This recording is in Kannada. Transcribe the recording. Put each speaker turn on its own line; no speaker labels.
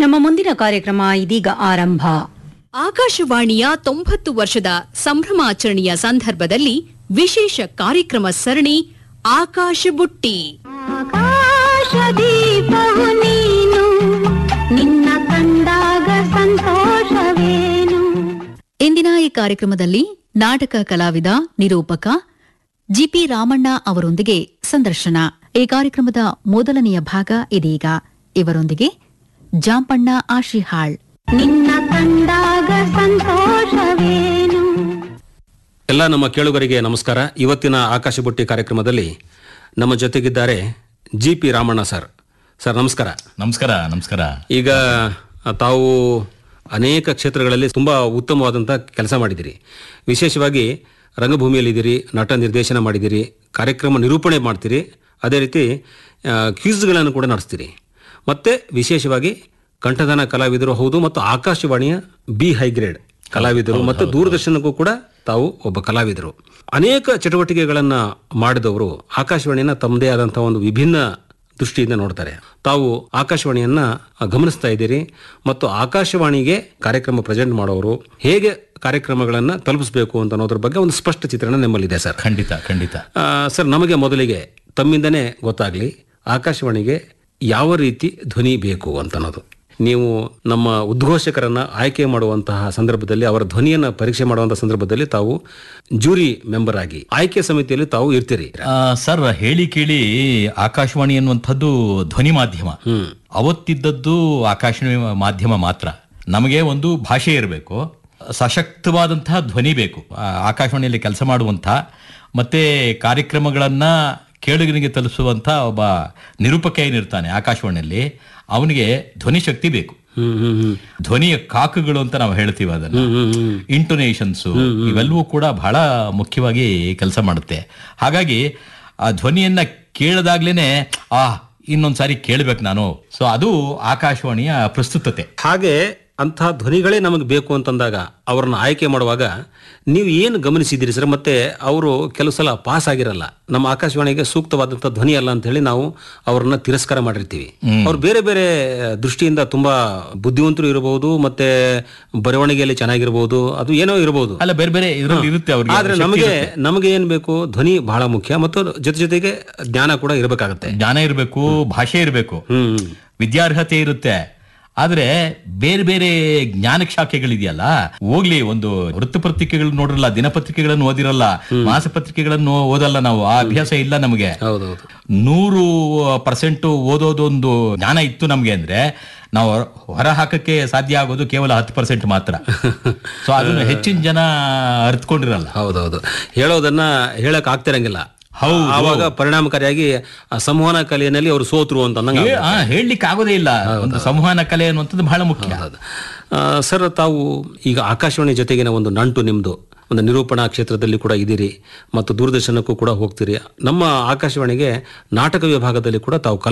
ನಮ್ಮ ಮುಂದಿನ ಕಾರ್ಯಕ್ರಮ ಇದೀಗ ಆರಂಭ
ಆಕಾಶವಾಣಿಯ ತೊಂಬತ್ತು ವರ್ಷದ ಸಂಭ್ರಮಾಚರಣೆಯ ಸಂದರ್ಭದಲ್ಲಿ ವಿಶೇಷ ಕಾರ್ಯಕ್ರಮ ಸರಣಿ ಆಕಾಶ ಬುಟ್ಟಿ
ಆಕಾಶದೀಪವು ನೀನು ನಿನ್ನ ಕಂಡಾಗ ಸಂತೋಷವೇನು
ಇಂದಿನ ಈ ಕಾರ್ಯಕ್ರಮದಲ್ಲಿ ನಾಟಕ ಕಲಾವಿದ ನಿರೂಪಕ ಜಿಪಿ ರಾಮಣ್ಣ ಅವರೊಂದಿಗೆ ಸಂದರ್ಶನ ಈ ಕಾರ್ಯಕ್ರಮದ ಮೊದಲನೆಯ ಭಾಗ ಇದೀಗ ಇವರೊಂದಿಗೆ ಜಾಂಪಣ್ಣ ಆಶಿಹಾಳ್
ನಿನ್ನ ಕಂಡಾಗ ಸಂತೋಷವೇನು
ಎಲ್ಲ ನಮ್ಮ ಕೇಳುಗರಿಗೆ ನಮಸ್ಕಾರ ಇವತ್ತಿನ ಆಕಾಶ ಬುಟ್ಟಿ ಕಾರ್ಯಕ್ರಮದಲ್ಲಿ ನಮ್ಮ ಜೊತೆಗಿದ್ದಾರೆ G P Ramanna sir sir ನಮಸ್ಕಾರ
ನಮಸ್ಕಾರ ನಮಸ್ಕಾರ
ಈಗ ತಾವು ಅನೇಕ ಕ್ಷೇತ್ರಗಳಲ್ಲಿ ತುಂಬ ಉತ್ತಮವಾದಂಥ ಕೆಲಸ ಮಾಡಿದ್ದೀರಿ ವಿಶೇಷವಾಗಿ ರಂಗಭೂಮಿಯಲ್ಲಿದ್ದೀರಿ ನಟ ನಿರ್ದೇಶನ ಮಾಡಿದ್ದೀರಿ ಕಾರ್ಯಕ್ರಮ ನಿರೂಪಣೆ ಮಾಡ್ತೀರಿ ಅದೇ ರೀತಿ ಆ, ಕ್ವಿಜ್ಗಳನ್ನು ಕೂಡ ನಡೆಸ್ತೀರಿ ಮತ್ತು ವಿಶೇಷವಾಗಿ ಕಂಠದಾನ ಕಲಾವಿದರು ಹೌದು ಮತ್ತು ಆಕಾಶವಾಣಿಯ ಬಿ ಹೈಗ್ರೇಡ್ ಕಲಾವಿದರು ಮತ್ತು ದೂರದರ್ಶನಕ್ಕೂ ಕೂಡ ತಾವು ಒಬ್ಬ ಕಲಾವಿದರು ಅನೇಕ ಚಟುವಟಿಕೆಗಳನ್ನು ಮಾಡಿದವರು ಆಕಾಶವಾಣಿಯನ್ನ ತಮ್ಮದೇ ಆದಂಥ ಒಂದು ವಿಭಿನ್ನ ದೃಷ್ಟಿಯಿಂದ ನೋಡ್ತಾರೆ ತಾವು ಆಕಾಶವಾಣಿಯನ್ನ ಗಮನಿಸ್ತಾ ಇದ್ದೀರಿ ಮತ್ತು ಆಕಾಶವಾಣಿಗೆ ಕಾರ್ಯಕ್ರಮ ಪ್ರೆಸೆಂಟ್ ಮಾಡೋರು ಹೇಗೆ ಕಾರ್ಯಕ್ರಮಗಳನ್ನು ತಲುಪಿಸಬೇಕು ಅಂತ ಅನ್ನೋದ್ರ ಬಗ್ಗೆ ಒಂದು ಸ್ಪಷ್ಟ ಚಿತ್ರಣ ನಿಮ್ಮಲ್ಲಿದೆ ಸರ್
ಖಂಡಿತ ಖಂಡಿತ
ಆ, ಸರ್ ನಮಗೆ ಮೊದಲಿಗೆ ತಮ್ಮಿಂದನೇ ಗೊತ್ತಾಗ್ಲಿ ಆಕಾಶವಾಣಿಗೆ ಯಾವ ರೀತಿ ಧ್ವನಿ ಬೇಕು ಅಂತ ಅನ್ನೋದು ನೀವು ನಮ್ಮ ಉದ್ಘೋಷಕರನ್ನ ಆಯ್ಕೆ ಮಾಡುವಂತಹ ಸಂದರ್ಭದಲ್ಲಿ ಅವರ ಧ್ವನಿಯನ್ನ ಪರೀಕ್ಷೆ ಮಾಡುವಂತಹ ಸಂದರ್ಭದಲ್ಲಿ ತಾವು ಜೂರಿ ಮೆಂಬರ್ ಆಗಿ ಆಯ್ಕೆ ಸಮಿತಿಯಲ್ಲಿ ತಾವು ಇರ್ತೀರಿ
ಆ, ಸರ್ ಹೇಳಿ ಕೇಳಿ ಆಕಾಶವಾಣಿ ಅನ್ನುವಂಥದ್ದು ಧ್ವನಿ ಮಾಧ್ಯಮ ಅವತ್ತಿದ್ದದ್ದು ಆಕಾಶವಾಣಿ ಮಾಧ್ಯಮ ಮಾತ್ರ ನಮಗೆ ಒಂದು ಭಾಷೆ ಇರಬೇಕು ಸಶಕ್ತವಾದಂತಹ ಧ್ವನಿ ಬೇಕು ಆ, ಆಕಾಶವಾಣಿಯಲ್ಲಿ ಕೆಲಸ ಮಾಡುವಂಥ ಮತ್ತೆ ಕಾರ್ಯಕ್ರಮಗಳನ್ನ ಕೇಳುಗನಿಗೆ ತಲುಪಿಸುವಂಥ ಒಬ್ಬ ನಿರೂಪಕ ಏನಿರ್ತಾನೆ ಆಕಾಶವಾಣಿಯಲ್ಲಿ ಅವನಿಗೆ ಧ್ವನಿ ಶಕ್ತಿ ಬೇಕು
ಹ್ಮ್ ಹ್ಮ್ ಹ್ಮ್
ಧ್ವನಿಯ ಕಾಕುಗಳು ಅಂತ ನಾವು ಹೇಳ್ತೀವಿ ಅದನ್ನ ಇಂಟೊನೇಷನ್ಸ್ ಇವೆಲ್ಲವೂ ಕೂಡ ಬಹಳ ಮುಖ್ಯವಾಗಿ ಕೆಲಸ ಮಾಡುತ್ತೆ ಹಾಗಾಗಿ ಆ ಧ್ವನಿಯನ್ನ ಕೇಳದಾಗ್ಲೇನೆ ಆ ಇನ್ನೊಂದ್ಸಾರಿ ಕೇಳ್ಬೇಕು ನಾನು ಸೊ ಅದು ಆಕಾಶವಾಣಿಯ ಪ್ರಸ್ತುತತೆ
ಹಾಗೆ ಅಂತಹ ಧ್ವನಿಗಳೇ ನಮಗೆ ಬೇಕು ಅಂತಂದಾಗ ಅವರನ್ನ ಆಯ್ಕೆ ಮಾಡುವಾಗ ನೀವು ಏನು ಗಮನಿಸಿದ್ದೀರಿ ಸರ್ ಮತ್ತೆ ಅವರು ಕೆಲವು ಸಲ ಪಾಸ್ ಆಗಿರಲ್ಲ ನಮ್ಮ ಆಕಾಶವಾಣಿಗೆ ಸೂಕ್ತವಾದಂಥ ಧ್ವನಿ ಅಲ್ಲ ಅಂತ ಹೇಳಿ ನಾವು ಅವರನ್ನ ತಿರಸ್ಕಾರ ಮಾಡಿರ್ತೀವಿ ಅವ್ರು ಬೇರೆ ಬೇರೆ ದೃಷ್ಟಿಯಿಂದ ತುಂಬಾ ಬುದ್ಧಿವಂತರು ಇರಬಹುದು ಮತ್ತೆ ಬರವಣಿಗೆಯಲ್ಲಿ ಚೆನ್ನಾಗಿರ್ಬೋದು ಅದು ಏನೋ ಇರಬಹುದು
ಅಲ್ಲ ಬೇರೆ ಬೇರೆ ಇದರಲ್ಲಿ ಇರುತ್ತೆ ಅವ್ರಿಗೆ
ಆದ್ರೆ
ಶಕ್ತಿ
ನಮಗೆ
ಇರುತ್ತೆ.
ನಮಗೆ ಏನ್ ಬೇಕು ಧ್ವನಿ ಬಹಳ ಮುಖ್ಯ ಮತ್ತು ಜೊತೆ ಜೊತೆಗೆ ಜ್ಞಾನ ಕೂಡ ಇರಬೇಕಾಗತ್ತೆ
ಜ್ಞಾನ ಇರಬೇಕು ಭಾಷೆ ಇರಬೇಕು
ಹ್ಮ್
ವಿದ್ಯಾರ್ಹತೆ ಇರುತ್ತೆ ಆದ್ರೆ ಬೇರೆ ಬೇರೆ ಜ್ಞಾನ ಶಾಖೆಗಳಿದೆಯಲ್ಲ ಹೋಗ್ಲಿ ಒಂದು ವೃತ್ತಪತ್ರಿಕೆಗಳು ನೋಡಿರಲ್ಲ ದಿನಪತ್ರಿಕೆಗಳನ್ನು ಓದಿರಲ್ಲ ಮಾಸಪತ್ರಿಕೆಗಳನ್ನು ಓದಲ್ಲ ನಾವು ಆ ಅಭ್ಯಾಸ ಇಲ್ಲ ನಮಗೆ
ಹೌದೌದು
ನೂರು ಪರ್ಸೆಂಟ್ ಓದೋದೊಂದು ಜ್ಞಾನ ಇತ್ತು ನಮ್ಗೆ ಅಂದ್ರೆ ನಾವು ಹೊರ ಹಾಕಕ್ಕೆ ಸಾಧ್ಯ ಆಗೋದು ಕೇವಲ ಹತ್ತು ಪರ್ಸೆಂಟ್ ಮಾತ್ರ ಸೊ ಅದನ್ನು ಹೆಚ್ಚಿನ ಜನ ಅರ್ಥಕೊಂಡಿರಲ್ಲ
ಹೌದೌದು ಹೇಳೋದನ್ನ ಹೇಳಕ್ ಆಗ್ತಿರಂಗಿಲ್ಲ
ಹೌದು.
ಆವಾಗ ಪರಿಣಾಮಕಾರಿಯಾಗಿ ಆ ಸಂವಹನ ಕಲೆಯಲ್ಲಿ ಅವರು ಸೋತ್ರು ಅಂತ ಅನ್ನಂಗ್
ಹೇ- ಆ, ಹೇಳಲಿಕ್ಕೆ ಆಗೋದೇ ಇಲ್ಲ ಒಂದು ಸಂವಹನ ಕಲೆ ಅನ್ನುವಂಥದ್ದು ಬಹಳ ಮುಖ್ಯ
ಆಗುತ್ತೆ. ಆ, ಸರ್ ತಾವು ಈಗ ಆಕಾಶವಾಣಿ ಜೊತೆಗಿನ ಒಂದು ನಂಟು ನಿಮ್ದು ಒಂದು ನಿರೂಪಣಾ ಕ್ಷೇತ್ರದಲ್ಲಿ ಕೂಡ ಇದ್ದೀರಿ ಮತ್ತು ದೂರದರ್ಶನಕ್ಕೂ ಕೂಡ ಹೋಗ್ತೀರಿ ನಮ್ಮ ಆಕಾಶವಾಣಿಗೆ ನಾಟಕ ವಿಭಾಗದಲ್ಲಿ ಕೂಡ ತಾವು